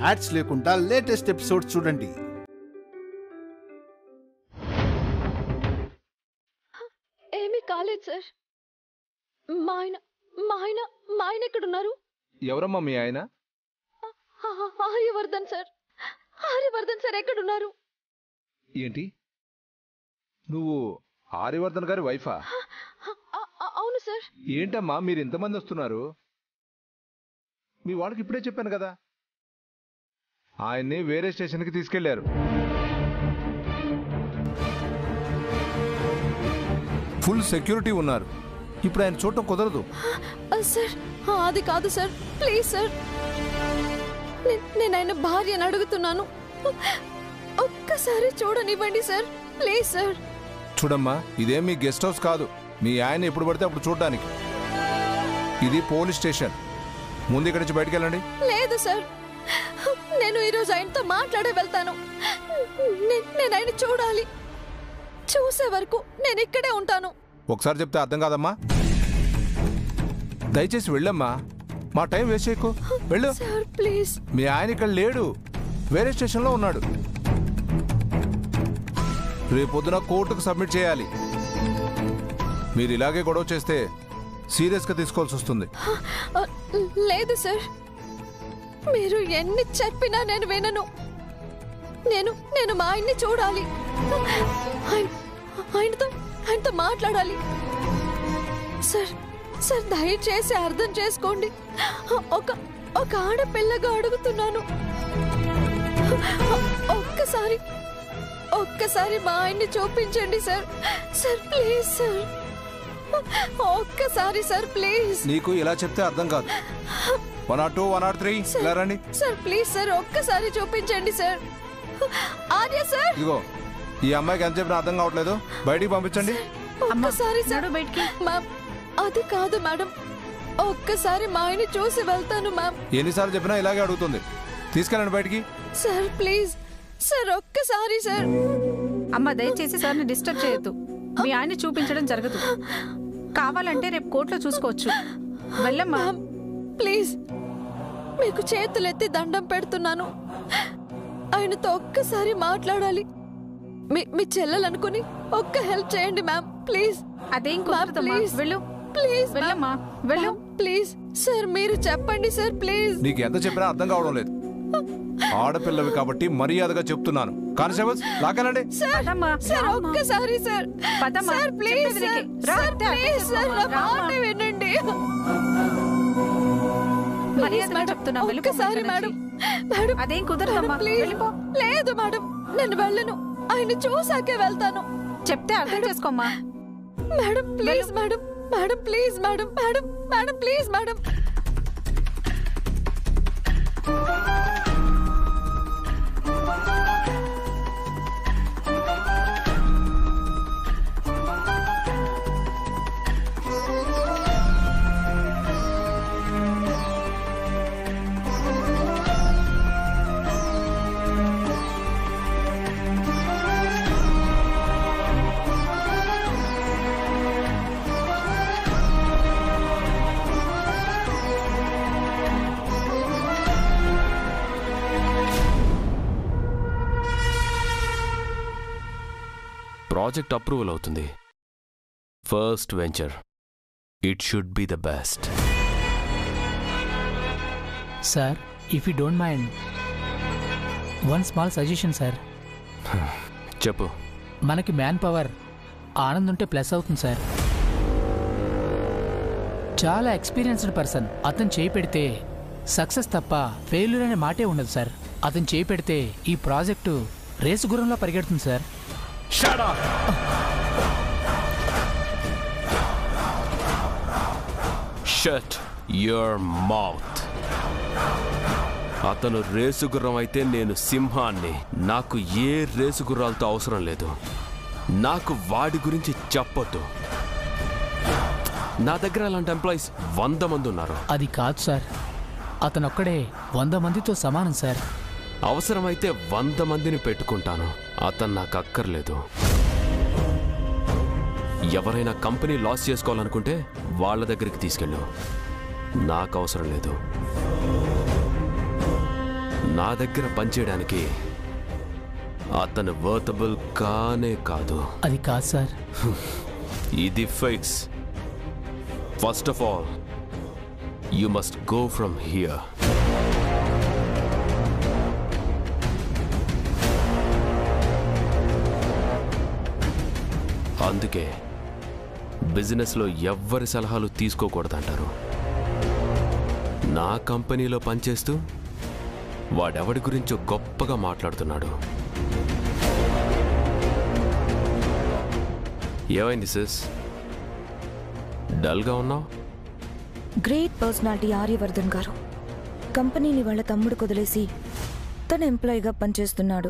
Ads లేకుండా latest episode చూడండి ఏమీ కాలేదు సార్ మా ఆయన మా ఆయన మా ఆయన ఎక్కడున్నారు ఎవరమ్మా మీ ఆయన ఆ- ఆర్యవర్ధన్ సార్ ఆర్యవర్ధన్ సార్ ఎక్కడున్నారు ఏంటి నువ్వు ఆర్యవర్ధన్ గారి వైఫా ఆ- ఆ- అవును సార్ ఏంటమ్మా మీరు ఇంతమంది వస్తున్నారు మీ వాళ్ళకి ఇప్పుడే చెప్పాను కదా ఆయన్ని వేరే స్టేషన్కి తీసుకెళ్లారు ఫుల్ సెక్యూరిటీ ఉన్నారు ఇప్పుడు ఆయన చూడటం కుదరదు ఆ, సార్ ఆ, అది కాదు సార్ ప్లీజ్ సార్ నే- నేను ఆయన భార్యని అడుగుతున్నాను ఒక్కసారి చూడనివ్వండి సార్ ప్లీజ్ సార్ చూడమ్మా ఇదేం మీ గెస్ట్ హౌస్ కాదు మీ ఆయన ఎప్పుడు పడితే అప్పుడు చూడడానికి ఇది పోలీస్ స్టేషన్ ముందు ఇక్కడి నుంచి బయటికి వెళ్ళండి లేదు సార్ నేను ఈరోజు ఆయనతో మాట్లాడే వెళ్తాను నే- నేను ఆయన చూడాలి చూసే వరకు నేను ఇక్కడే ఉంటాను ఒకసారి చెప్తే అర్థం కాదమ్మా దయచేసి వెళ్ళమ్మా మా టైం వేస్ట్ చేయకు వెళ్ళు సార్ ప్లీజ్ మీ ఆయన ఇక్కడ లేడు వేరే స్టేషన్లో ఉన్నాడు రేపొద్దున కోర్టుకు సబ్మిట్ చేయాలి మీరు ఇలాగే గొడవ చేస్తే సీరియస్గా తీసుకోవాల్సి వస్తుంది ఆ, లేదు సార్ మీరు ఎన్ని చెప్పినా నేను వినను నేను నేను మా ఆయన్ని చూడాలి ఆయన- ఆయనతో ఆయనతో మాట్లాడాలి సార్ సార్ దయచేసి అర్థం చేసుకోండి ఒక ఒక ఆడపిల్లగా అడుగుతున్నాను ఒక్కసారి ఒక్కసారి మా ఆయన్ని చూపించండి సార్ సార్ ప్లీజ్ సార్ ఒక్కసారి సార్ ప్లీజ్ నీకు ఇలా చెప్తే అర్థం కాదు one or two one or three ఇలా రండి సార్ ప్లీజ్ సార్ ఒక్కసారి చూపించండి సార్ ఆర్య సార్ ఇదిగో ఈ అమ్మాయికి ఎంత చెప్పినా అర్థం కావట్లేదు బయటికి పంపించండి ఒక్కసారి సార్ నడు బయటికి. మ్యామ్ అది కాదు మేడం ఒక్కసారి మా ఆయన చూసి వెళ్తాను మ్యామ్ ఎన్నిసార్లు చెప్పినా ఇలాగే అడుగుతుంది తీసుకెళ్ళండి బయటికి సార్ ప్లీజ్ సార్ ఒక్కసారి సార్ అమ్మ దయచేసి సార్ని డిస్టర్బ్ చేయొద్దు మీ ఆయన్ని చూపించడం జరగదు కావాలంటే రేపు కోర్టులో చూసుకోవచ్చు వెళ్ళమ్మా మ్యామ్ ప్లీజ్ మీకు చేతులెత్తి దండం పెడుతున్నాను ఆయనతో ఒక్కసారి మాట్లాడాలి మీ మీ చెల్లెలనుకుని ఒక్క హెల్ప్ చేయండి మ్యామ్ ప్లీజ్ అదేం మ్యామ్, కుదరదమ్మా ప్లీజ్. వెళ్ళు ప్లీజ్ మ్యామ్. వెళ్ళమ్మా వెళ్ళు మ్యామ్, ప్లీజ్ సార్ మీరు చెప్పండి సార్ ప్లీజ్ నీకు ఎంత చెప్పినా అర్థం కావడం లేదు ఆడపిల్లవి కాబట్టి మర్యాదగా చెప్తున్నాను కానిస్టేబుల్స్ లాగానండి సార్ పదమ్మా, సార్ రామ్మా. ఒక్కసారి సార్ పదమ్మా, సార్ ప్లీజ్ చెప్పేది సార్ వినికి. రా, సార్ అంటే అర్థం ప్లీజ్ సార్ నా చేసుకోమ్మా, రామ్మా. మాట వినండి మర్యాదగా మేడం, చెప్తున్నా, వెళ్ళిపో ఒక్కసారి ఇక్కడ మేడం నుంచి. మేడం అదేం కుదరదమ్మా, మేడం, ప్లీజ్. వెళ్ళిపో. లేదు మేడం నేను వెళ్ళను ఆయన చూసాకే వెళ్తాను చెప్తే అర్థం చేసుకోమ్మా madam please madam madam please madam madam madam please madam project approval అవుతుంది first venture it should be the best sir if you don't mind one small suggestion sir చెప్పు మనకి మ్యాన్ పవర్ ఆనంద్ ఉంటే ప్లస్ అవుతుంది sir చాలా experienced person అతను చేయి పెడితే success తప్ప ఫెయిల్యూర్ అనే మాటే ఉండదు సార్ అతను చేయి పెడితే ఈ ప్రాజెక్టు రేసు గుర్రంలో పరిగెడుతుంది సార్ షట్ యువర్ మౌత్ అతను రేసు గుర్రం అయితే నేను సింహాన్ని నాకు ఏ రేసు గుర్రాలతో అవసరం లేదు నాకు వాడి గురించి చెప్పొద్దు నా దగ్గర అలాంటి ఎంప్లాయీస్ వంద మంది ఉన్నారు అది కాదు సార్ అతనొక్కడే వంద మందితో సమానం సార్ అవసరమైతే వంద మందిని పెట్టుకుంటాను అతను నాకు అక్కర్లేదు ఎవరైనా కంపెనీ లాస్ చేసుకోవాలనుకుంటే వాళ్ళ దగ్గరికి తీసుకెళ్ళు నాకు అవసరం లేదు నా దగ్గర పనిచేయడానికి అతను వర్తబుల్ కానే కాదు అది కాదు సార్ ఇది fix first of all you must go from here అందుకే బిజినెస్లో ఎవ్వరి సలహాలు తీసుకోకూడదంటారు నా కంపెనీలో పనిచేస్తూ వాడెవడి గురించో గొప్పగా మాట్లాడుతున్నాడు ఏమైంది సిస్ డల్గా ఉన్నావు గ్రేట్ పర్సనాలిటీ ఆర్యవర్ధన్ గారు కంపెనీని వాళ్ళ తమ్ముడు కుదిలేసి తన ఎంప్లాయీగా పనిచేస్తున్నాడు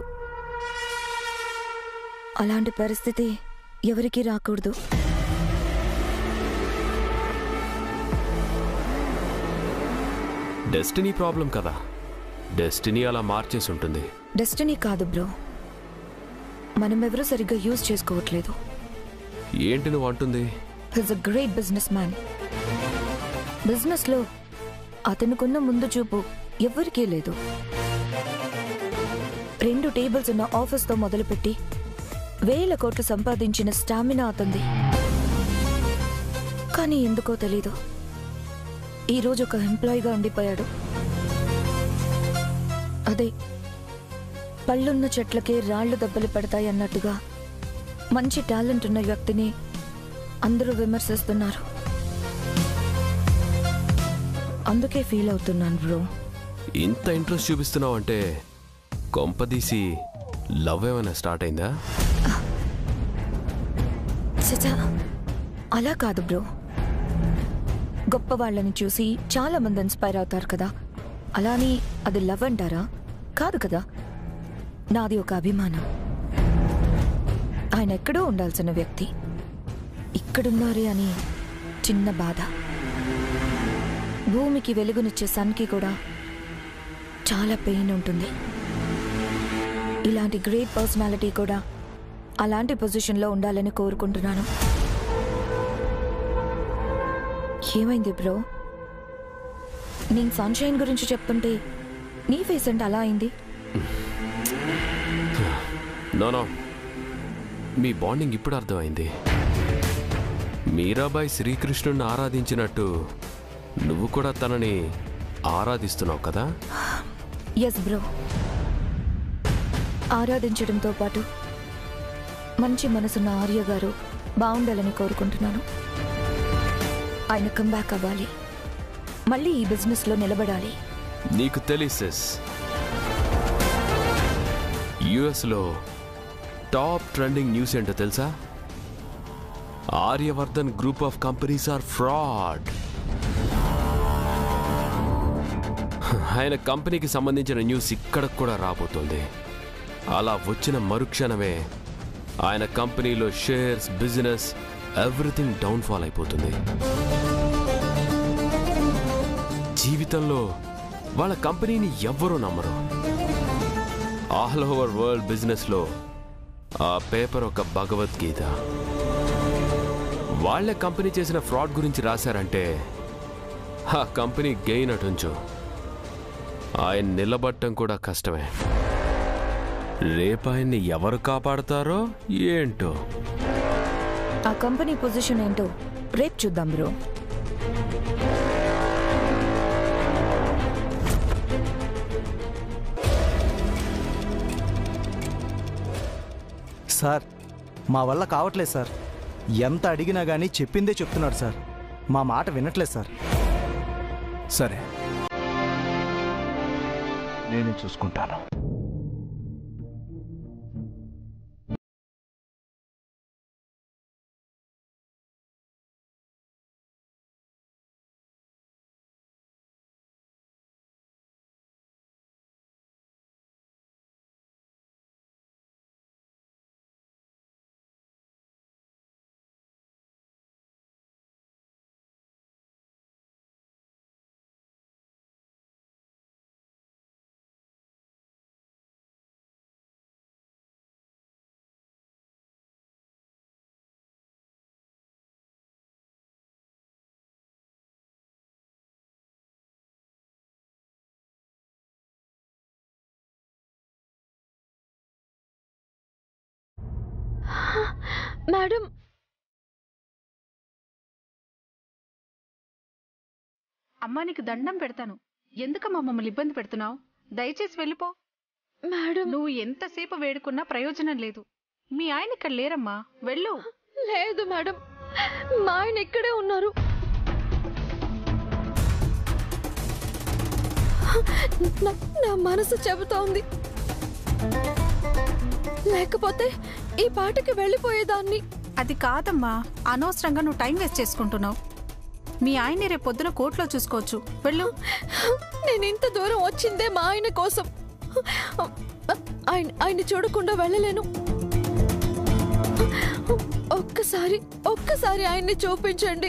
అలాంటి పరిస్థితి ఎవరికీ రాకూడదు డెస్టినీ ప్రాబ్లం కదా డెస్టినీ అలా మార్చేసి ఉంటుంది డెస్టినీ కాదు బ్రో మనమెవరూ సరిగ్గా యూజ్ చేసుకోవట్లేదు ఏంటి నువ్వు అంటుంది his a great business man బిజినెస్లో అతనుకున్న ముందు చూపు ఎవ్వరికీ లేదు రెండు టేబుల్స్ ఉన్న ఆఫీస్తో మొదలుపెట్టి వేల కోట్లు సంపాదించిన స్టామినా అతంది కానీ ఎందుకో తెలీదు ఈరోజు ఒక ఎంప్లాయీగా ఉండిపోయాడు అదే పళ్ళున్న చెట్లకే రాళ్లు దెబ్బలు పెడతాయి అన్నట్టుగా మంచి టాలెంట్ ఉన్న వ్యక్తిని అందరూ విమర్శిస్తున్నారు అందుకే ఫీల్ అవుతున్నాను బ్రో ఇంత ఇంట్రెస్ట్ చూపిస్తున్నావు అంటే కొంపదీసి లవ్ ఏమైనా స్టార్ట్ అయిందా చచా అలా కాదు బ్రో గొప్ప వాళ్ళని చూసి చాలా మంది ఇన్స్పైర్ అవుతారు కదా అలాని అది లవ్ అంటారా కాదు కదా నాది ఒక అభిమానం ఆయన ఎక్కడో ఉండాల్సిన వ్యక్తి ఇక్కడున్నారే అని చిన్న బాధ భూమికి వెలుగునిచ్చే సన్కి కూడా చాలా పెయిన్ ఉంటుంది ఇలాంటి గ్రేట్ పర్సనాలిటీ కూడా అలాంటి పొజిషన్లో ఉండాలని కోరుకుంటున్నాను ఏమైంది బ్రో నేను సన్షైన్ గురించి చెప్తుంటే నీ ఫేస్ అంటే అలా అయింది నోనో మీ బాండింగ్ ఇప్పుడు అర్థమైంది మీరాబాయి శ్రీకృష్ణుని ఆరాధించినట్టు నువ్వు కూడా తనని ఆరాధిస్తున్నావు కదా ఎస్ బ్రో ఆరాధించడంతో పాటు మంచి మనసున్న ఆర్య గారు బాగుండాలని కోరుకుంటున్నాను ఆయన కంబ్యాక్ అవ్వాలి మళ్ళీ ఈ బిజినెస్లో నిలబడాలి నీకు తెలిసెస్ యుఎస్లో టాప్ ట్రెండింగ్ న్యూస్ ఏంటో తెలుసా Aryavardhan group of companies are fraud ఆయన కంపెనీకి సంబంధించిన న్యూస్ ఇక్కడికి కూడా రాబోతుంది అలా వచ్చిన మరుక్షణమే ఆయన కంపెనీలో షేర్స్ బిజినెస్ ఎవ్రీథింగ్ డౌన్ఫాల్ అయిపోతుంది జీవితంలో వాళ్ళ కంపెనీని ఎవ్వరూ నమ్మరు ఆల్ ఓవర్ వరల్డ్ బిజినెస్లో ఆ పేపర్ ఒక భగవద్గీత వాళ్ళే కంపెనీ చేసిన ఫ్రాడ్ గురించి రాశారంటే ఆ కంపెనీ గెయిన్ అటుంచు ఆయన నిలబట్టం కూడా కష్టమే రేపు ఆయన్ని ఎవరు కాపాడతారో ఏంటో ఆ కంపెనీ పొజిషన్ ఏంటో రేపు చూద్దాం బ్రో సార్ మా వల్ల కావట్లేదు సార్ ఎంత అడిగినా కానీ చెప్పిందే చెప్తున్నాడు సార్ మా మాట వినట్లేదు సార్ సరే నేను చూసుకుంటాను మేడం అమ్మా నీకు దండం పెడతాను ఎందుకమ్మా మమ్మల్ని ఇబ్బంది పెడుతున్నావు దయచేసి వెళ్ళిపో మేడం నువ్వు ఎంతసేపు వేడుకున్నా ప్రయోజనం లేదు మీ ఆయన ఇక్కడ లేరమ్మా వెళ్ళు లేదు మేడం మా ఆయన ఇక్కడే ఉన్నారు నా- నా మనసు చెబుతోంది లేకపోతే ఈ పాటకి వెళ్ళిపోయేదాన్ని అది కాదమ్మా అనవసరంగా నువ్వు టైం వేస్ట్ చేసుకుంటున్నావు మీ ఆయన్ని రేపు పొద్దున కోర్టులో చూసుకోవచ్చు వెళ్ళు నేను ఇంత దూరం వచ్చిందే మా ఆయన కోసం ఆయన ఆయన చూడకుండా వెళ్ళలేను ఒక్కసారి ఒక్కసారి ఆయన్ని చూపించండి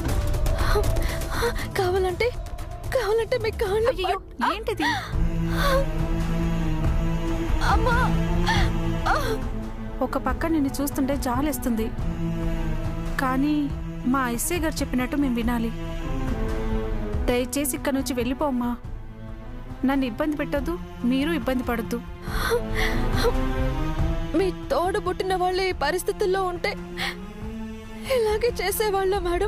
కావాలంటే కావాలంటే మీ కాళ్ళు అయ్యో ఏంటిది అమ్మా ఒక పక్క నిన్ను చూస్తుంటే జాలేస్తుంది కానీ మా ఐసే గారు చెప్పినట్టు మేము వినాలి దయచేసి ఇక్కడ నుంచి వెళ్ళిపోమ్మా నన్ను ఇబ్బంది పెట్టొద్దు మీరు ఇబ్బంది పడద్దు మీ తోడు పుట్టిన వాళ్ళు ఈ పరిస్థితుల్లో ఉంటే ఇలాగే చేసేవాళ్ళ మేడం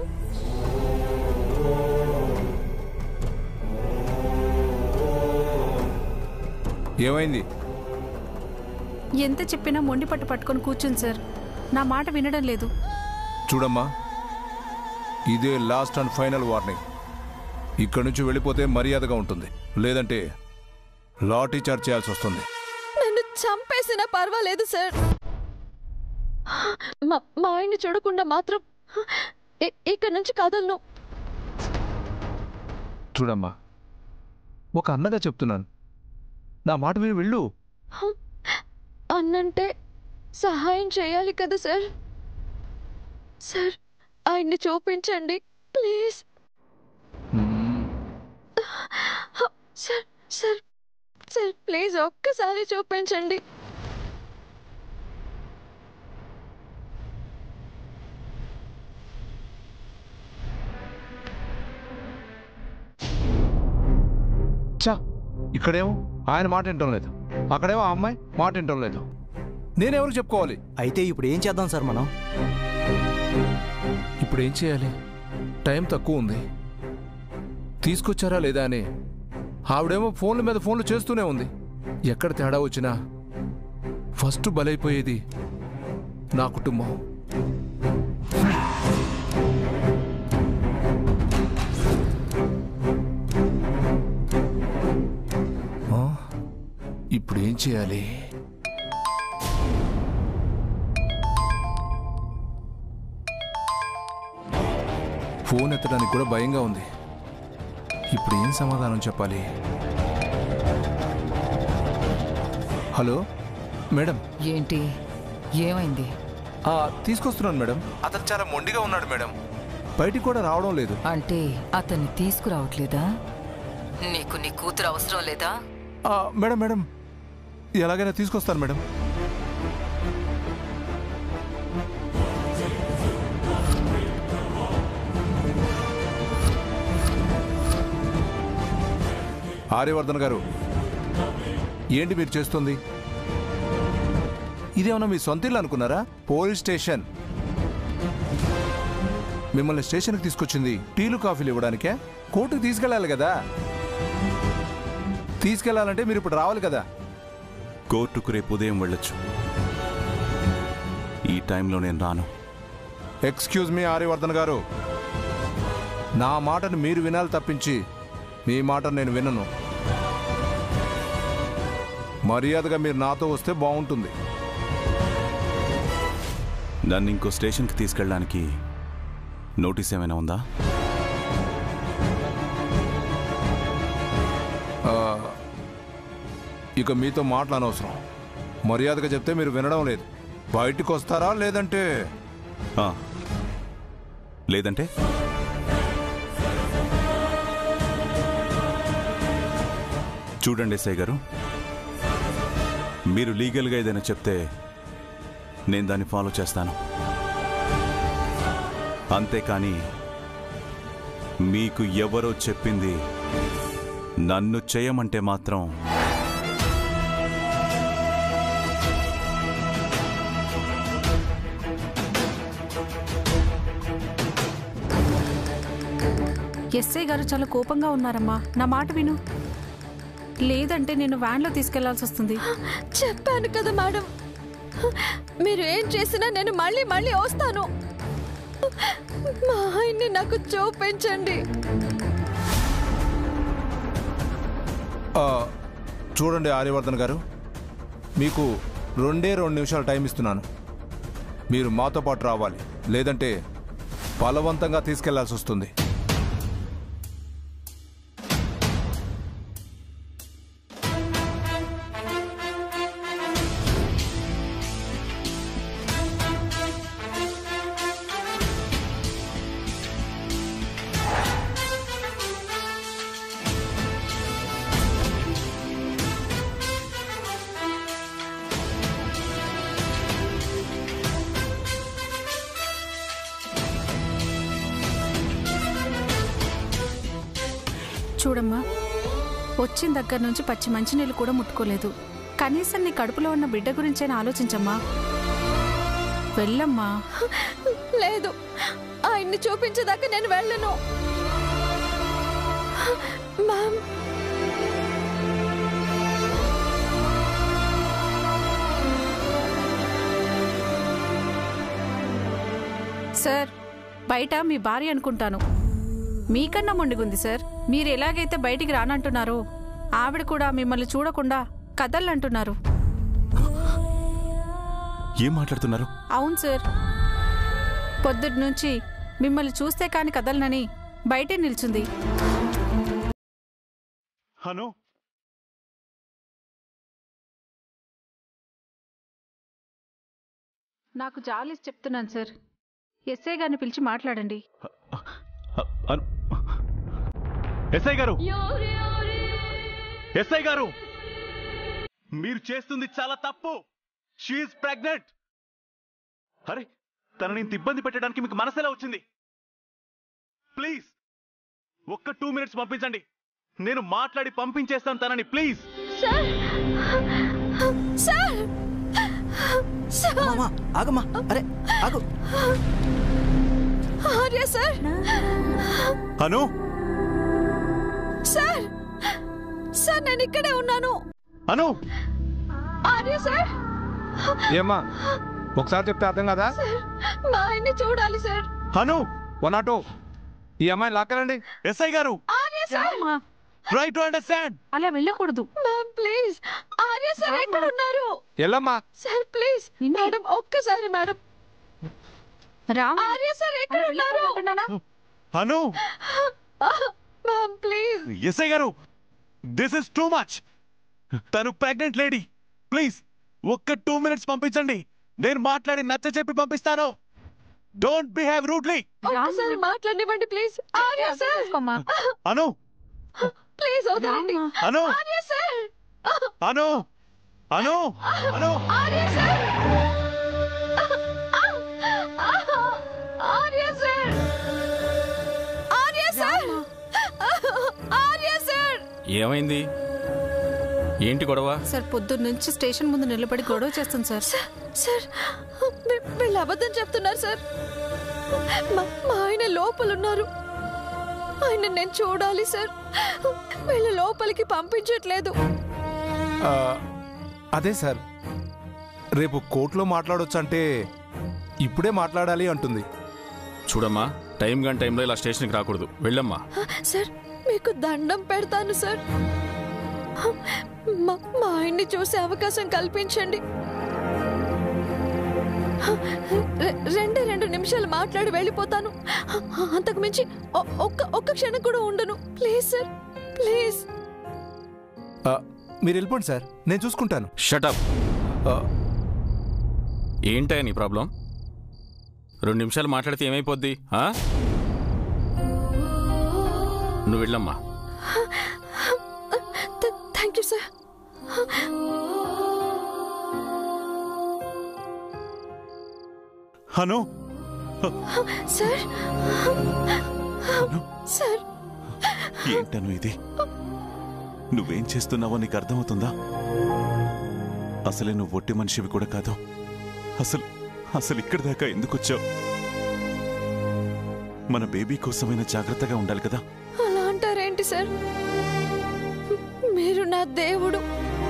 ఏమైంది ఎంత చెప్పినా మొండి పట్టు పట్టుకొని కూర్చుని సార్ నా మాట వినడం లేదు చూడమ్మా ఇదే లాస్ట్ అండ్ ఫైనల్ వార్నింగ్ ఇక్కడి నుంచి వెళ్ళిపోతే మర్యాదగా ఉంటుంది లేదంటే లాఠీ చార్జ్ చేయాల్సి వస్తుంది నన్ను చంపేసినా పర్వాలేదు సార్ మా మా ఆయన్ని చూడకుండా మాత్రం ఇ- ఇక్కడ నుంచి కదలను చూడమ్మా ఒక అన్నగా చెప్తున్నాను నా మాట విని వెళ్ళు అన్నంటే సహాయం చేయాలి కదా సార్ సార్ ఆయన్ని చూపించండి ప్లీజ్ మ్మ్. సార్ సార్ సార్ ప్లీజ్ ఒక్కసారి చూపించండి చా ఇక్కడేమో ఆయన మాట వింటం లేదు అక్కడేమో ఆ అమ్మాయి మాట వింటం లేదు నేనెవరు చెప్పుకోవాలి అయితే ఇప్పుడు ఏం చేద్దాం సార్ మనం ఇప్పుడు ఏం చేయాలి టైం తక్కువ ఉంది తీసుకొచ్చారా లేదా అని ఆవిడేమో ఫోన్ల మీద ఫోన్లు చేస్తూనే ఉంది ఎక్కడ తేడా వచ్చినా ఫస్ట్ బలైపోయేది నా కుటుంబం ఆ? ఇప్పుడు ఏం చేయాలి ఫోన్ ఎత్తడానికి కూడా భయంగా ఉంది ఇప్పుడు ఏం సమాధానం చెప్పాలి హలో మేడం ఏంటి ఏమైంది ఆ, తీసుకొస్తున్నాను మేడం అతను చాలా మొండిగా ఉన్నాడు మేడం బయటికి కూడా రావడం లేదు అంటే అతన్ని తీసుకురావట్లేదా నీకు నీ కూతురు అవసరం లేదా ఆ, మేడం మేడం ఎలాగైనా తీసుకొస్తాను మేడం ఆర్యవర్ధన్ గారు ఏంటి మీరు చేస్తుంది ఇదేమన్నా మీ సొంత ఇల్లు అనుకున్నారా పోలీస్ స్టేషన్ మిమ్మల్ని స్టేషన్కి తీసుకొచ్చింది టీలు కాఫీలు ఇవ్వడానికే కోర్టుకు తీసుకెళ్ళాలి కదా తీసుకెళ్లాలంటే మీరు ఇప్పుడు రావాలి కదా కోర్టుకు రేపు ఉదయం వెళ్ళొచ్చు ఈ టైంలో నేను రాను ఎక్స్క్యూజ్ మీ ఆర్యవర్ధన్ గారు నా మాటను మీరు వినాలి తప్పించి మీ మాటను నేను వినను మర్యాదగా మీరు నాతో వస్తే బాగుంటుంది నన్ను ఇంకో స్టేషన్కి తీసుకెళ్ళడానికి నోటీస్ ఏమైనా ఉందా ఆ, ఇక మీతో మాట్లాడనవసరం మర్యాదగా చెప్తే మీరు వినడం లేదు బయటికి వస్తారా లేదంటే ఆ. లేదంటే చూడండి ఎస్ఐ గారు మీరు లీగల్గా ఏదైనా చెప్తే నేను దాన్ని ఫాలో చేస్తాను అంతేకాని మీకు ఎవరో చెప్పింది నన్ను చేయమంటే మాత్రం ఎస్ఐ గారు చాలా కోపంగా ఉన్నారమ్మా నా మాట విను లేదంటే నేను వ్యాన్లో తీసుకెళ్లాల్సి వస్తుంది చెప్పాను కదా మేడం మీరు ఏం చేసినా నేను మళ్ళీ మళ్ళీ వస్తాను మా ఆయన్ని నాకు చూపించండి ఆ, చూడండి ఆర్యవర్ధన్ గారు మీకు రెండే రెండు నిమిషాలు టైం ఇస్తున్నాను మీరు మాతో పాటు రావాలి లేదంటే బలవంతంగా తీసుకెళ్లాల్సి వస్తుంది చూడమ్మా వచ్చిన దగ్గర నుంచి పచ్చి మంచినీళ్ళు కూడా ముట్టుకోలేదు కనీసం నీ కడుపులో ఉన్న బిడ్డ గురించైనా ఆలోచించమ్మా వెళ్ళమ్మా లేదు ఆయన్ని చూపించేదాకా నేను వెళ్ళను మ్యామ్ సార్ బయట మీ భార్య అనుకుంటాను మీకన్నా మొండిగుంది సార్ మీరు ఎలాగైతే బయటికి రానంటున్నారో ఆవిడ కూడా మిమ్మల్ని చూడకుండా కదలంటున్నారు ఏం మాట్లాడుతున్నారు అవును సార్ పొద్దుటి నుంచి మిమ్మల్ని చూస్తే కాని కదలనని బయటే నిల్చుంది హను నాకు జాలిసి చెప్తున్నాను సార్ ఎస్ఐ గారిని పిలిచి మాట్లాడండి అను ఎస్ఐ గారు ఎస్ఐ గారు మీరు చేస్తుంది చాలా తప్పు షీఈ్ ప్రెగ్నెంట్ అరే తనని ఇంత ఇబ్బంది పెట్టడానికి మీకు మనసెలా వచ్చింది ప్లీజ్ ఒక్క టూ మినిట్స్ పంపించండి నేను మాట్లాడి పంపించేస్తాను తనని ప్లీజ్ సార్ సార్ సార్ మామా ఆగమ్మా అరే ఆగు Arya sir Hanu sir sir నేను ఇక్కడే ఉన్నాను అను ఆర్య సార్ ఏమ్మా ఒకసారి చెప్తే అర్థం కదా సార్ మా ఆయన్ని చూడాలి సార్ హను వన్ నాట్ ఈ అమ్మాయిని లాక్కరండి ఎస్ఐ గారు Arya sir try to understand అలా వెళ్ళకూడదు మ్యామ్ ప్లీజ్ ఆర్య సార్ ఎక్కడ ఉన్నారు ఎల్లమ్మా సార్ ప్లీజ్ మేడం ఒక్కసారి మేడం రామ్ ఆర్య సార్ ఎక్కడ ఉన్నారు హను మ్యామ్ ప్లీజ్ ఎస్ఐ గారు దిస్ ఇస్ టూ మచ్ తను ప్రెగ్నెంట్ లేడీ ప్లీజ్ ఒక్క టూ మినిట్స్ పంపించండి నేను మాట్లాడి నచ్చ చెప్పి పంపిస్తాను డోంట్ బిహేవ్ రూడ్లీ ఒక్కసారి మాట్లాడివ్వండి please Arya sir Anu please వదలండి Anu Arya sir Anu Anu Anu Arya sir Arya sir Arya sir Arya sir ఏమైంది ఏంటి గొడవ సార్ పొద్దున్న నుంచి స్టేషన్ ముందు నిలబడి గొడవ చేస్తుంది సార్ సార్ వీ- వీళ్ళు అబద్ధం చెప్తున్నారు సార్ మా- మా ఆయన లోపల ఉన్నారు ఆయన నేను చూడాలి సార్ వీళ్ళు లోపలికి పంపించట్లేదు ఆ, అదే సార్ రేపు కోర్టులో మాట్లాడొచ్చు అంటే ఇప్పుడే మాట్లాడాలి అంటుంది చూడమ్మా టైం గన్ టైంలో ఇలా స్టేషన్కి రాకూడదు వెళ్ళమ్మా సార్ మీకు దండం పెడతాను సార్ మా మా ఆయన్ని చూసే అవకాశం కల్పించండి రె- రెండే రెండు నిమిషాలు మాట్లాడి వెళ్ళిపోతాను అంతకు మించి ఒ- ఒక్క ఒక్క క్షణం కూడా ఉండను ప్లీజ్ సార్ ప్లీజ్ ఆ, మీరు వెళ్ళిపోండి సార్ నేను చూసుకుంటాను షటప్ ఆ, ఏంటయ్యా నీ ప్రాబ్లం రెండు నిమిషాలు మాట్లాడితే ఏమైపోద్ది ఆ? నువ్వు వెళ్ళమ్మా thank you sir Hanu sir sir ఏంటను ఇది నువ్వేం చేస్తున్నావో నీకు అర్థమవుతుందా అసలే నువ్వు ఒట్టి మనిషివి కూడా కాదు అసలు అసలు ఇక్కడి దాకా ఎందుకు వచ్చావు మన బేబీ కోసమైనా జాగ్రత్తగా ఉండాలి కదా ఏంటి సార్ మీరు నా దేవుడు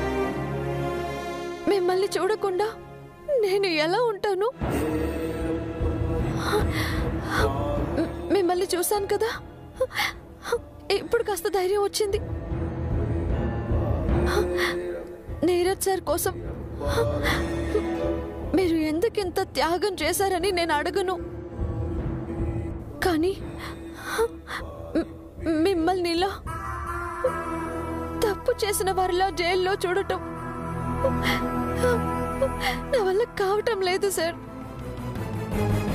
మిమ్మల్ని చూడకుండా నేను ఎలా ఉంటాను మ్- మిమ్మల్ని చూశాను కదా ఇప్పుడు కాస్త ధైర్యం వచ్చింది నీరజ్ సార్ కోసం మీరు ఎందుకు ఇంత త్యాగం చేశారని నేను అడగను కానీ మ్- మిమ్మల్ని ఇలా తప్పు చేసిన వారిలా జైల్లో చూడటం నా వల్ల కావటం లేదు సార్